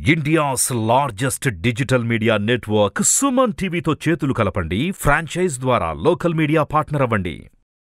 India's largest digital media network Suman టీవీతో చేతులు కలపండి ఫ్రాంచైజ్ ద్వారా లోకల్ మీడియా పార్ట్నర్ అవ్వండి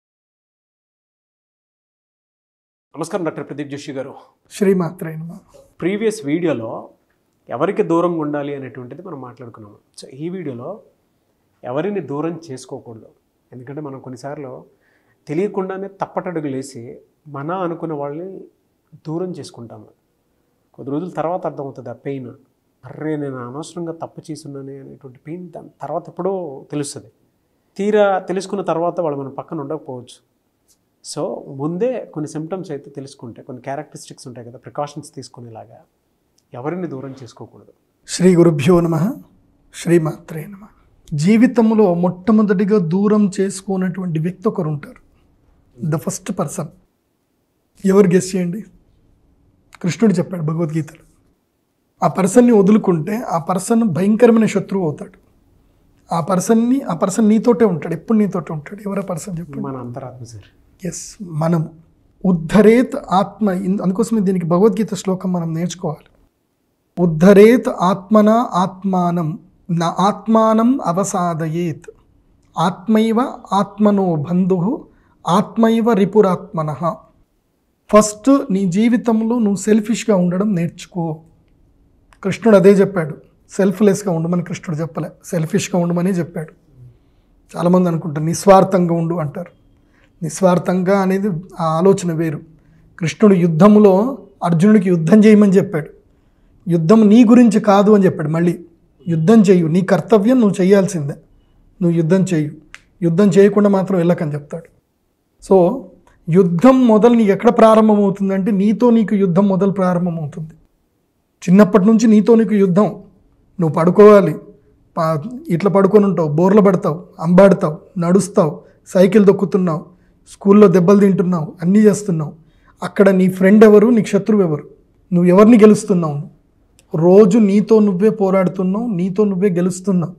నమస్కారం డాక్టర్ ప్రదీప్ జోషి గారు శ్రీమాత్రే నమ ప్రీవియస్ వీడియోలో ఎవరికి దూరంగా ఉండాలి అనేటువంటిది మనం మాట్లాడుకున్నాము సో ఈ వీడియోలో ఎవరిని దూరం చేసుకోకూడదు ఎందుకంటే మనం కొన్నిసార్లు తెలియకుండానే తప్పటడుగులు వేసి మన అనుకున్న వాళ్ళని దూరం చేసుకుంటాము కొద్ది రోజుల తర్వాత అర్థమవుతుంది ఆ పెయిన్ అర్రే నేను అనవసరంగా తప్పు చేసున్నానే అనేటువంటి పెయిన్ దాని తర్వాత ఎప్పుడో తెలుస్తుంది తీరా తెలుసుకున్న తర్వాత వాళ్ళు మన పక్కన ఉండకపోవచ్చు సో ముందే కొన్ని సిమ్టమ్స్ అయితే తెలుసుకుంటే కొన్ని క్యారెక్టరిస్టిక్స్ ఉంటాయి కదా ప్రికాషన్స్ తీసుకునేలాగా ఎవరిని దూరం చేసుకోకూడదు శ్రీ గురుభ్యో నమ శ్రీమాత్రే నమ జీవితంలో మొట్టమొదటిగా దూరం చేసుకున్నటువంటి వ్యక్తి ఒకరు ఉంటారు ద ఫస్ట్ పర్సన్ ఎవరు గెస్ చేయండి కృష్ణుడు చెప్పాడు భగవద్గీతలో ఆ పర్సన్ని వదులుకుంటే ఆ పర్సన్ భయంకరమైన శత్రువు అవుతాడు ఆ పర్సన్ని ఆ పర్సన్ నీతోటే ఉంటాడు ఎప్పుడు నీతోటే ఉంటాడు ఎవరా పర్సన్ చెప్పండి మన అంతరాత్మ సార్ ఎస్ మనము ఉద్ధరేత్ ఆత్మ ఇన్- అందుకోసమే దీనికి భగవద్గీత శ్లోకం మనం నేర్చుకోవాలి ఉద్ధరేత్ ఆత్మన ఆత్మానం నా ఆత్మానం అవసాదయేత్ ఆత్మైవ ఆత్మనో బంధు ఆత్మైవ రిపురాత్మన ఫస్ట్ నీ జీవితంలో నువ్వు సెల్ఫిష్గా ఉండడం నేర్చుకో కృష్ణుడు అదే చెప్పాడు సెల్ఫ్లెస్గా ఉండమని కృష్ణుడు చెప్పలే సెల్ఫిష్గా ఉండమని చెప్పాడు చాలామంది అనుకుంటారు నిస్వార్థంగా ఉండు అంటారు నిస్వార్థంగా అనేది ఆ ఆలోచన వేరు కృష్ణుడు యుద్ధంలో అర్జునుడికి యుద్ధం చేయమని చెప్పాడు యుద్ధం నీ గురించి కాదు అని చెప్పాడు మళ్ళీ యుద్ధం చేయు నీ కర్తవ్యం నువ్వు చేయాల్సిందే నువ్వు యుద్ధం చేయు యుద్ధం చేయకుండా మాత్రం వెళ్ళకని చెప్తాడు సో యుద్ధం మొదలు నీకు ఎక్కడ ప్రారంభమవుతుందంటే నీతో నీకు యుద్ధం మొదలు ప్రారంభమవుతుంది చిన్నప్పటి నుంచి నీతో నీకు యుద్ధం నువ్వు పడుకోవాలి పా- ఇట్లా పడుకొని ఉంటావు బోర్లు పడతావు అంబాడుతావు నడుస్తావు సైకిల్ దొక్కుతున్నావు స్కూల్లో దెబ్బలు తింటున్నావు అన్నీ చేస్తున్నావు అక్కడ నీ ఫ్రెండ్ ఎవరు నీకు శత్రువు ఎవరు నువ్వు ఎవరిని గెలుస్తున్నావు రోజు నీతో నువ్వే పోరాడుతున్నావు నీతో నువ్వే గెలుస్తున్నావు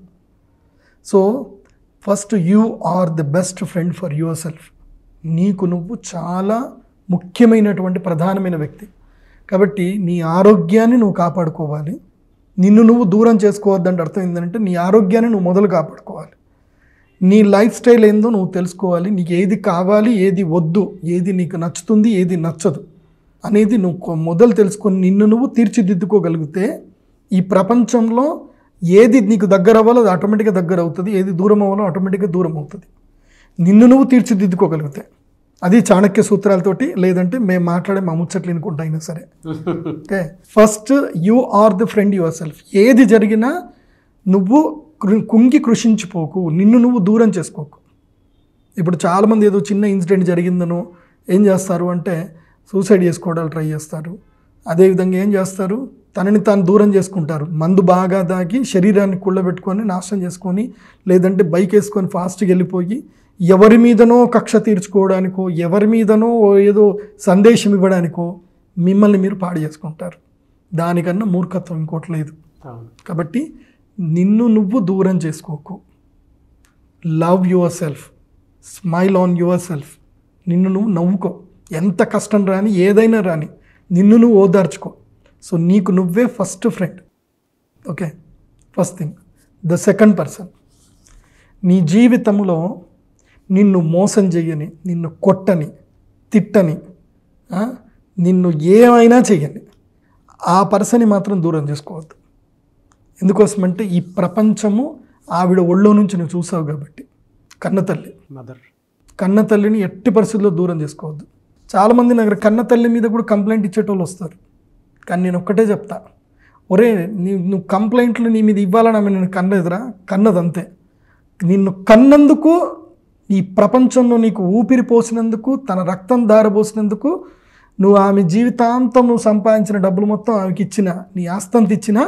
so first you are the best friend for yourself నీకు నువ్వు చాలా ముఖ్యమైనటువంటి ప్రధానమైన వ్యక్తి కాబట్టి నీ ఆరోగ్యాన్ని నువ్వు కాపాడుకోవాలి నిన్ను నువ్వు దూరం చేసుకోవద్దంటే అర్థం ఏంటంటే నీ ఆరోగ్యాన్ని నువ్వు మొదలు కాపాడుకోవాలి నీ లైఫ్ స్టైల్ ఏందో నువ్వు తెలుసుకోవాలి నీకు ఏది కావాలి ఏది వద్దు ఏది నీకు నచ్చుతుంది ఏది నచ్చదు అనేది నువ్వు కొ- మొదలు తెలుసుకొని నిన్ను నువ్వు తీర్చిదిద్దుకోగలిగితే ఈ ప్రపంచంలో ఏది నీకు దగ్గర అవ్వాలో అది ఆటోమేటిక్గా దగ్గర అవుతుంది ఏది దూరం అవ్వాలో ఆటోమేటిక్గా దూరం అవుతుంది నిన్ను నువ్వు తీర్చిదిద్దుకోగలిగితే అది చాణక్య సూత్రాలతోటి లేదంటే మేము మాట్లాడే మా ముచ్చట్లు వినుకుంటా అయినా సరే okay first you are the friend yourself ఏది జరిగినా నువ్వు కృ- కుంగి కృషించిపోకు నిన్ను నువ్వు దూరం చేసుకోకు ఇప్పుడు చాలామంది ఏదో చిన్న ఇన్సిడెంట్ జరిగిందనో ఏం చేస్తారు అంటే సూసైడ్ చేసుకోవడానికి ట్రై చేస్తారు అదేవిధంగా ఏం చేస్తారు తనని తాను దూరం చేసుకుంటారు మందు బాగా దాగి శరీరాన్ని కుళ్ళబెట్టుకొని నాశనం చేసుకొని లేదంటే బైక్ వేసుకొని ఫాస్ట్గా వెళ్ళిపోయి ఎవరి మీదనో కక్ష తీర్చుకోవడానికో ఎవరి మీదనో ఏదో సందేశం ఇవ్వడానికో మిమ్మల్ని మీరు పాడు చేసుకుంటారు దానికన్నా మూర్ఖత్వం ఇంకోటి లేదు అవును కాబట్టి నిన్ను నువ్వు దూరం చేసుకోకు love yourself smile on yourself నిన్ను నువ్వు నవ్వుకో ఎంత కష్టం రాని ఏదైనా రాని నిన్ను నువ్వు ఓదార్చుకో సో నీకు నువ్వే first friend okay first thing the second person నీ జీవితంలో నిన్ను మోసం చెయ్యని నిన్ను కొట్టని తిట్టని ఆ, నిన్ను ఏమైనా చెయ్యని ఆ పర్సన్ని మాత్రం దూరం చేసుకోవద్దు ఎందుకోసమంటే ఈ ప్రపంచము ఆవిడ ఒళ్ళో నుంచి నువ్వు చూసావు కాబట్టి కన్న తల్లి మదర్ కన్న తల్లిని ఎట్టి పరిస్థితుల్లో దూరం చేసుకోవద్దు చాలామంది నాకు కన్న తల్లి మీద కూడా కంప్లైంట్ ఇచ్చేటోళ్ళు వస్తారు కానీ నేను ఒక్కటే చెప్తా ఒరే నీ నువ్వు కంప్లైంట్లు నీ మీద ఇవ్వాలని ఆమె నేను కన్నదిరా కన్నది అంతే నిన్ను కన్నందుకు ఈ ప్రపంచంలో నీకు ఊపిరి పోసినందుకు తన రక్తం దారబోసినందుకు నువ్వు ఆమె జీవితాంతం నువ్వు సంపాదించిన డబ్బులు మొత్తం ఆమెకి ఇచ్చిన నీ ఆస్తంత ఇచ్చినా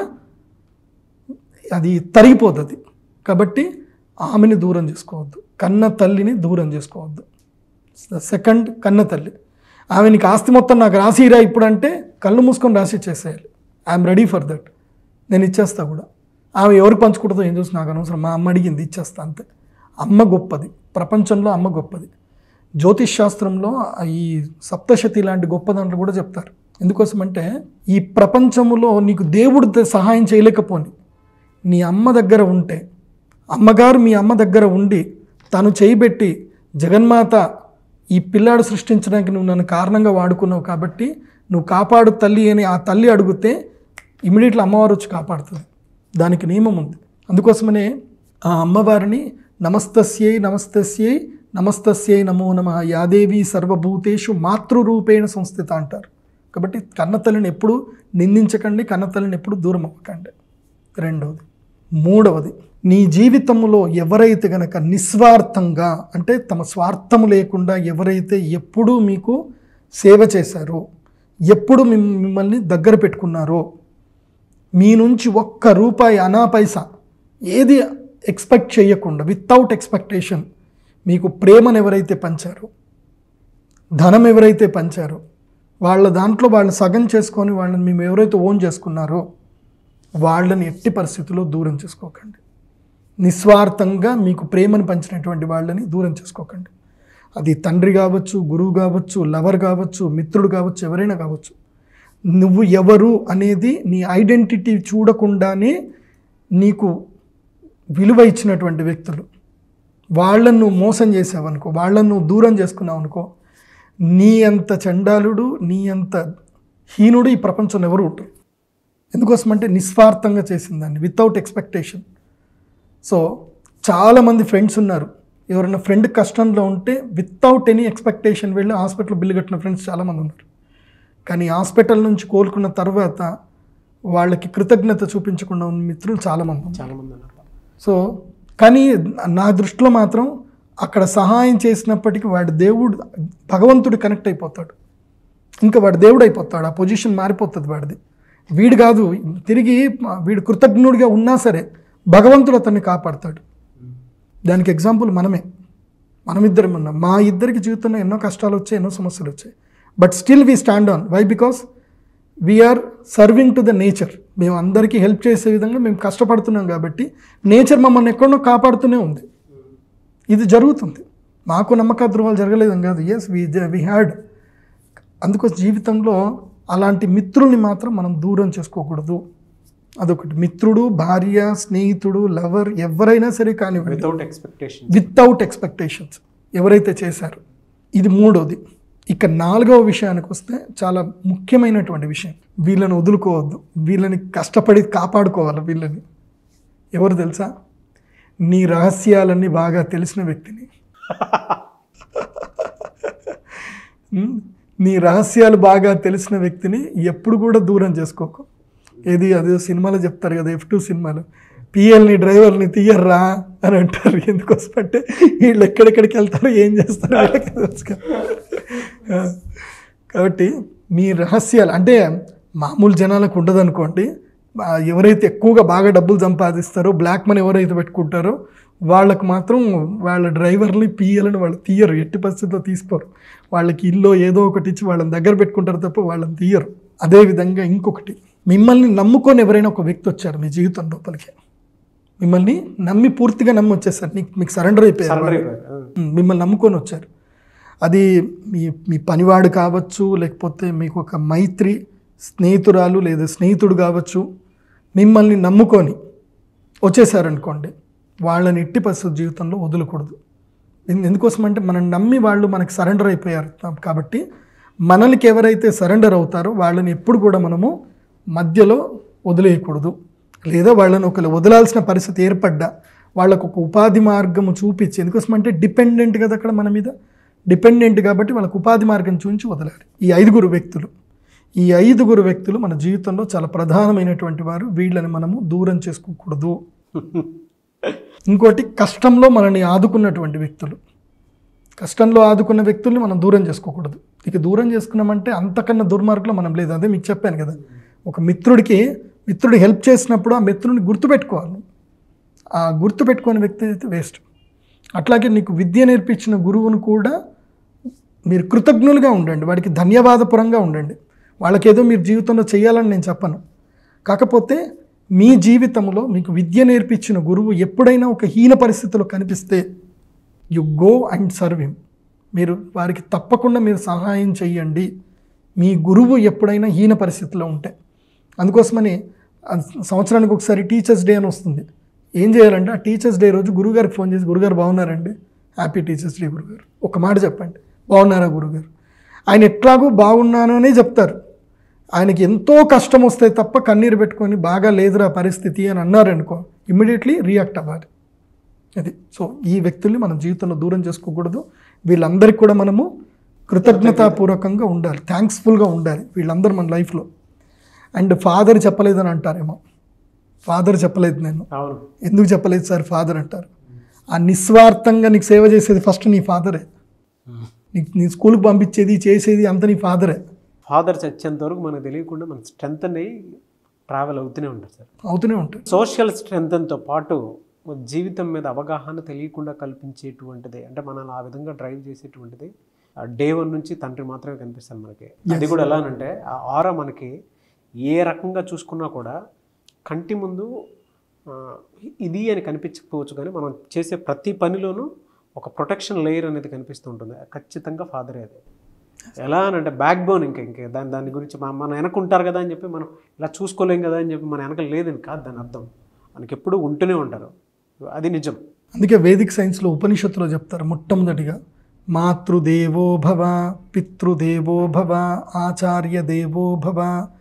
అది తరిగిపోతుంది కాబట్టి ఆమెని దూరం చేసుకోవద్దు కన్న తల్లిని దూరం చేసుకోవద్దు సెకండ్ కన్న తల్లి ఆమె నీకు ఆస్తి మొత్తం నాకు రాసిరా ఇప్పుడు అంటే కళ్ళు మూసుకొని రాసి ఇచ్చేసేయాలి ఐఎమ్ రెడీ ఫర్ దట్ నేను ఇచ్చేస్తా కూడా ఆమె ఎవరు పంచుకుంటుందో ఏం చూసి నాకు అనవసరం మా అమ్మ అడిగింది ఇచ్చేస్తా అంతే అమ్మ గొప్పది ప్రపంచంలో అమ్మ గొప్పది జ్యోతిష్ శాస్త్రంలో ఈ సప్తశతి లాంటి గొప్ప దాంట్లో కూడా చెప్తారు ఎందుకోసమంటే ఈ ప్రపంచములో నీకు దేవుడు ద- సహాయం చేయలేకపోని నీ అమ్మ దగ్గర ఉంటే అమ్మగారు మీ అమ్మ దగ్గర ఉండి తను చేయబెట్టి జగన్మాత ఈ పిల్లాడు సృష్టించడానికి నువ్వు నన్ను కారణంగా వాడుకున్నావు కాబట్టి నువ్వు కాపాడు తల్లి అని ఆ తల్లి అడిగితే ఇమీడియట్లీ అమ్మవారు వచ్చి కాపాడుతుంది దానికి నియమం ఉంది అందుకోసమనే ఆ అమ్మవారిని నమస్తస్యై నమస్తస్యై నమస్తస్యై నమో నమ యాదేవి సర్వభూతేషు మాతృరూపేణ సంస్థిత అంటారు కాబట్టి కన్నతల్లిని ఎప్పుడు నిందించకండి కన్నతల్లిని ఎప్పుడు దూరం అవ్వకండి రెండవది మూడవది నీ జీవితంలో ఎవరైతే గనక నిస్వార్థంగా అంటే తమ స్వార్థము లేకుండా ఎవరైతే ఎప్పుడూ మీకు సేవ చేశారో ఎప్పుడు మిమ్- మిమ్మల్ని దగ్గర పెట్టుకున్నారో మీ నుంచి ఒక్క రూపాయి అనా పైసా ఏది ఎక్స్పెక్ట్ చేయకుండా వితౌట్ ఎక్స్పెక్టేషన్ మీకు ప్రేమను ఎవరైతే పంచారో ధనం ఎవరైతే పంచారో వాళ్ళ దాంట్లో వాళ్ళని సగం చేసుకొని వాళ్ళని మేము ఎవరైతే ఓన్ చేసుకున్నారో వాళ్ళని ఎట్టి పరిస్థితుల్లో దూరం చేసుకోకండి నిస్వార్థంగా మీకు ప్రేమను పంచినటువంటి వాళ్ళని దూరం చేసుకోకండి అది తండ్రి కావచ్చు గురువు కావచ్చు లవర్ కావచ్చు మిత్రుడు కావచ్చు ఎవరైనా కావచ్చు నువ్వు ఎవరు అనేది నీ ఐడెంటిటీ చూడకుండానే నీకు విలువ ఇచ్చినటువంటి వ్యక్తులు వాళ్ళను నువ్వు మోసం చేసావనుకో వాళ్ళను నువ్వు దూరం చేసుకున్నావు అనుకో నీ అంత చండాలుడు నీ అంత హీనుడు ఈ ప్రపంచంలో ఎవరు ఉంటారు ఎందుకోసమంటే నిస్వార్థంగా చేసిన దాన్ని వితౌట్ ఎక్స్పెక్టేషన్ సో చాలామంది ఫ్రెండ్స్ ఉన్నారు ఎవరైనా ఫ్రెండ్ కష్టంలో ఉంటే వితౌట్ ఎనీ ఎక్స్పెక్టేషన్ వెళ్ళి హాస్పిటల్ బిల్లు కట్టిన ఫ్రెండ్స్ చాలామంది ఉన్నారు కానీ హాస్పిటల్ నుంచి కోలుకున్న తర్వాత వాళ్ళకి కృతజ్ఞత చూపించకుండా ఉన్న మిత్రులు చాలామంది ఉన్నారు చాలామంది ఉన్నారు సో కానీ నా దృష్టిలో మాత్రం అక్కడ సహాయం చేసినప్పటికీ వాడి దేవుడు భగవంతుడు కనెక్ట్ అయిపోతాడు ఇంకా వాడు దేవుడు అయిపోతాడు ఆ పొజిషన్ మారిపోతుంది వాడిది వీడు కాదు తిరిగి వీడు కృతజ్ఞుడిగా ఉన్నా సరే భగవంతుడు అతన్ని కాపాడతాడు దానికి ఎగ్జాంపుల్ మనమే మనమిద్దరం ఉన్నాం మా ఇద్దరికి జీవితంలో ఎన్నో కష్టాలు వచ్చాయి ఎన్నో సమస్యలు వచ్చాయి but still we stand on why because we're serving to the nature మేము అందరికీ హెల్ప్ చేసే విధంగా మేము కష్టపడుతున్నాం కాబట్టి నేచర్ మమ్మల్ని ఎక్కడో కాపాడుతూనే ఉంది ఇది జరుగుతుంది మాకు నమ్మక ధృవాలు జరగలేదని కాదు ఎస్ వి వి హ్యాడ్ అందుకోసం జీవితంలో అలాంటి మిత్రుల్ని మాత్రం మనం దూరం చేసుకోకూడదు అదొకటి మిత్రుడు భార్య స్నేహితుడు లవర్ ఎవరైనా సరే కానివ్వండి వితౌట్ ఎక్స్పెక్టేషన్ వితౌట్ ఎక్స్పెక్టేషన్స్ ఎవరైతే చేశారో ఇది మూడోది ఇక నాలుగవ విషయానికి వస్తే చాలా ముఖ్యమైనటువంటి విషయం వీళ్ళని వదులుకోవద్దు వీళ్ళని కష్టపడి కాపాడుకోవాలి వీళ్ళని ఎవరు తెలుసా నీ రహస్యాలన్నీ బాగా తెలిసిన వ్యక్తిని ఉమ్, నీ రహస్యాలు బాగా తెలిసిన వ్యక్తిని ఎప్పుడు కూడా దూరం చేసుకోకు ఏది అదే సినిమాలో చెప్తారు కదా ఎఫ్ టూ సినిమాలో పిఎల్ని డ్రైవర్ని తీయర్రా అని అంటారు ఎందుకోసం అంటే వీళ్ళు ఎక్కడెక్కడికి వెళ్తారో ఏం చేస్తారో వీళ్ళకి తెలుసు కదా. ఆ, కాబట్టి మీ రహస్యాలు అంటే మామూలు జనాలకు ఉండదు అనుకోండి ఆ, ఎవరైతే ఎక్కువగా బాగా డబ్బులు సంపాదిస్తారో బ్లాక్ మనీ ఎవరైతే పెట్టుకుంటారో వాళ్ళకు మాత్రం వాళ్ళ డ్రైవర్ని పియ్యాలని వాళ్ళు తీయరు ఎట్టి పరిస్థితుల్లో తీసుకోరు వాళ్ళకి ఇల్లు ఏదో ఒకటి ఇచ్చి వాళ్ళని దగ్గర పెట్టుకుంటారు తప్ప వాళ్ళని తీయరు అదేవిధంగా ఇంకొకటి మిమ్మల్ని నమ్ముకొని ఎవరైనా ఒక వ్యక్తి వచ్చారు మీ జీవితం లోపలికి మిమ్మల్ని నమ్మి పూర్తిగా నమ్మి వచ్చేసారు నీకు మీకు సరెండర్ అయిపోయారు సరెండర్ వాళ్ళు. అయిపోయారు ఉమ్, మిమ్మల్ని నమ్ముకొని వచ్చారు అది మీ మీ పనివాడు కావచ్చు లేకపోతే మీకు ఒక మైత్రి స్నేహితురాలు లేదా స్నేహితుడు కావచ్చు మిమ్మల్ని నమ్ముకొని వచ్చేసారనుకోండి వాళ్ళని ఎట్టి పరిస్థితి జీవితంలో వదలకూడదు ఎందు- ఎందుకోసం అంటే మనం నమ్మి వాళ్ళు మనకి సరెండర్ అయిపోయారు కాబట్టి మనల్కి ఎవరైతే సరెండర్ అవుతారో వాళ్ళని ఎప్పుడు కూడా మనము మధ్యలో వదిలేయకూడదు లేదా వాళ్ళని ఒకరు వదలాల్సిన పరిస్థితి ఏర్పడ్డా వాళ్ళకు ఒక ఉపాధి మార్గము చూపించి ఎందుకోసం అంటే డిపెండెంట్ కదా అక్కడ మన మీద డిపెండెంట్ కాబట్టి వాళ్ళకు ఉపాధి మార్గం చూపించి వదలాలి ఈ ఐదుగురు వ్యక్తులు ఈ ఐదుగురు వ్యక్తులు మన జీవితంలో చాలా ప్రధానమైనటువంటి వారు వీళ్ళని మనము దూరం చేసుకోకూడదు ఇంకోటి కష్టంలో మనల్ని ఆదుకున్నటువంటి వ్యక్తులు కష్టంలో ఆదుకున్న వ్యక్తుల్ని మనం దూరం చేసుకోకూడదు ఇక దూరం చేసుకున్నామంటే అంతకన్నా దుర్మార్గంలో మనం లేదు అదే మీకు చెప్పాను కదా ఒక మిత్రుడికి మిత్రుడు హెల్ప్ చేసినప్పుడు ఆ మిత్రుడిని గుర్తుపెట్టుకోవాలి ఆ గుర్తుపెట్టుకునే వ్యక్తి అయితే వేస్ట్ అట్లాగే నీకు విద్య నేర్పించిన గురువును కూడా మీరు కృతజ్ఞులుగా ఉండండి వాడికి ధన్యవాదపురంగా ఉండండి వాళ్ళకేదో మీరు జీవితంలో చేయాలని నేను చెప్పను కాకపోతే మీ జీవితంలో మీకు విద్య నేర్పించిన గురువు ఎప్పుడైనా ఒక హీన పరిస్థితిలో కనిపిస్తే you go and serve him మీరు వారికి తప్పకుండా మీరు సహాయం చెయ్యండి మీ గురువు ఎప్పుడైనా హీన పరిస్థితిలో ఉంటే అందుకోసమని ఆ సంవత్సరానికి ఒకసారి టీచర్స్ డే అని వస్తుంది ఏం చేయాలంటే ఆ టీచర్స్ డే రోజు గురుగారికి ఫోన్ చేసి గురుగారు బాగున్నారండి హ్యాపీ టీచర్స్ డే గురుగారు ఒక మాట చెప్పండి బాగున్నారా గురుగారు ఆయన ఎట్లాగో బాగున్నాను అనే చెప్తారు ఆయనకి ఎంతో కష్టం వస్తే తప్ప కన్నీరు పెట్టుకొని బాగా లేదురా పరిస్థితి అని అన్నారనుకో ఇమ్మీడియట్లీ రియాక్ట్ అవ్వాలి అది సో ఈ వ్యక్తుల్ని మనం జీవితంలో దూరం చేసుకోకూడదు వీళ్ళందరికీ కూడా మనము కృతజ్ఞతాపూర్వకంగా ఉండాలి థ్యాంక్స్ఫుల్గా ఉండాలి వీళ్ళందరూ మన లైఫ్లో అండ్ ఫాదర్ చెప్పలేదని అంటారేమో ఫాదర్ చెప్పలేదు నేను అవును ఎందుకు చెప్పలేదు సార్ ఫాదర్ అంటారు ఆ నిస్వార్థంగా నీకు సేవ చేసేది ఫస్ట్ నీ ఫాదరే నీకు నీ స్కూల్కి పంపించేది చేసేది అంత నీ ఫాదరే ఫాదర్ చచ్చేంత వరకు మనకు తెలియకుండా మన స్ట్రెంత్ అనే ట్రావెల్ అవుతూనే ఉంటుంది సార్ అవుతూనే ఉంటుంది సోషల్ స్ట్రెంగ్త్తో పాటు జీవితం మీద అవగాహన తెలియకుండా కల్పించేటువంటిది అంటే మనల్ని ఆ విధంగా డ్రైవ్ చేసేటువంటిది డే వన్ నుంచి తండ్రి మాత్రమే కనిపిస్తాను మనకి అది కూడా ఎలా అంటే ఆ ఆర మనకి ఏ రకంగా చూసుకున్నా కూడా కంటి ముందు ఆ, ఇది అని కనిపించకపోవచ్చు కానీ మనం చేసే ప్రతి పనిలోనూ ఒక ప్రొటెక్షన్ లేయర్ అనేది కనిపిస్తూ ఉంటుంది ఖచ్చితంగా ఫాదరే అది ఎలా అని అంటే బ్యాక్ బోన్ ఇంకా ఇంకా దాని దాని గురించి మన మన వెనక ఉంటారు కదా అని చెప్పి మనం ఇలా చూసుకోలేం కదా అని చెప్పి మన వెనక లేదని కాదు దాని అర్థం మనకి ఎప్పుడూ ఉంటూనే ఉంటారు అది నిజం అందుకే వేదిక్ సైన్స్లో ఉపనిషత్తులో చెప్తారు మొట్టమొదటిగా మాతృదేవో భవ పితృదేవో భవ ఆచార్య దేవో భవ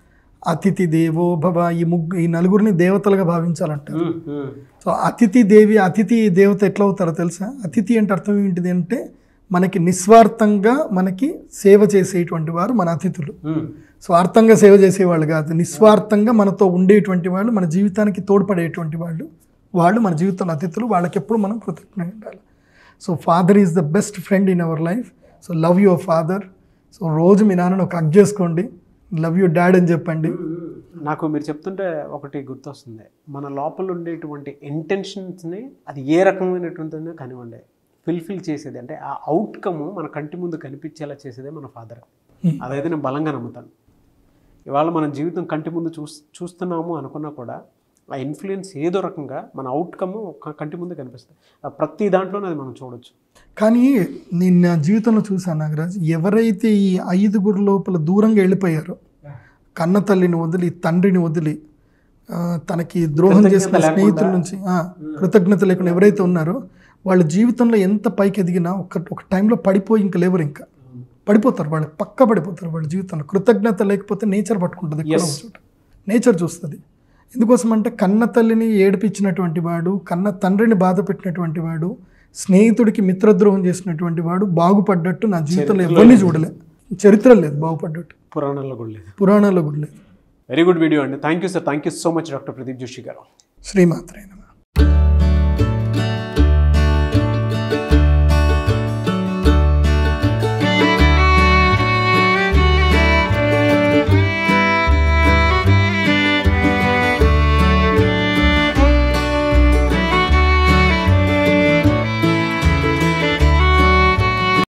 అతిథి దేవో భవ ఈ ముగ్గు ఈ నలుగురిని దేవతలుగా భావించాలంటారు సో అతిథి దేవి అతిథి దేవత ఎట్లా అవుతారో తెలుసా అతిథి అంటే అర్థం ఏంటిది అంటే మనకి నిస్వార్థంగా మనకి సేవ చేసేటువంటి వారు మన అతిథులు స్వార్థంగా సేవ చేసేవాళ్ళు కాదు నిస్వార్థంగా మనతో ఉండేటువంటి వాళ్ళు మన జీవితానికి తోడ్పడేటువంటి వాళ్ళు వాళ్ళు మన జీవితంలో అతిథులు వాళ్ళకి ఎప్పుడు మనం కృతజ్ఞ ఉండాలి so father is the best friend in our life so love your father so రోజు మీ నాన్నను ఒక హగ్ చేసుకోండి లవ్ యూ డాడ్ అని చెప్పండి నాకు మీరు చెప్తుంటే ఒకటి గుర్తొస్తుంది మన లోపల ఉండేటువంటి ఇంటెన్షన్స్ని అది ఏ రకమైనటువంటిదో కానివ్వండి ఫిల్ఫిల్ చేసేది అంటే ఆ అవుట్కమ్ మన కంటి ముందు కనిపించేలా చేసేదే మన ఫాదర్ అదైతే నేను బలంగా నమ్ముతాను ఇవాళ మన జీవితం కంటి ముందు చూస్ చూస్తున్నాము అనుకున్నా కూడా ఆ ఇన్ఫ్లుయెన్స్ ఏదో రకంగా మన అవుట్కమ్ కంటి ముందు కనిపిస్తుంది ఆ ప్రతి దాంట్లోనే అది మనం చూడొచ్చు కానీ నేను నా జీవితంలో చూశాను నాగరాజ్ ఎవరైతే ఈ ఐదుగురు లోపల దూరంగా వెళ్ళిపోయారో కన్న తల్లిని వదిలి తండ్రిని వదిలి ఆ, తనకి ద్రోహం చేసిన కృతజ్ఞత స్నేహితుల లేకుండా. నుంచి ఆ, కృతజ్ఞత లేకుండా ఎవరైతే ఉన్నారో వాళ్ళ జీవితంలో ఎంత పైకి ఎదిగినా ఒక ఒక టైంలో పడిపోయి ఇంకా లేవరు ఇంకా పడిపోతారు వాళ్ళు పక్క పడిపోతారు వాళ్ళ జీవితంలో కృతజ్ఞత లేకపోతే నేచర్ పట్టుకుంటుంది ఎక్కడో ఒక చోట నేచర్ చూస్తుంది ఎందుకోసం అంటే కన్న తల్లిని ఏడిపించినటువంటి వాడు కన్న తండ్రిని బాధ పెట్టినటువంటి వాడు స్నేహితుడికి మిత్రద్రోహం చేసినటువంటి వాడు బాగుపడ్డట్టు నా జీవితంలో ఎవరిని చూడలే చరిత్ర లేదు బాగుపడ్డట్టు పురాణంలో కూడా లేదు పురాణాల్లో కూడా లేదు వెరీ గుడ్ వీడియో అండి thank you sir thank you so much doctor Pradeep Joshi గారు శ్రీమాత్రే నమః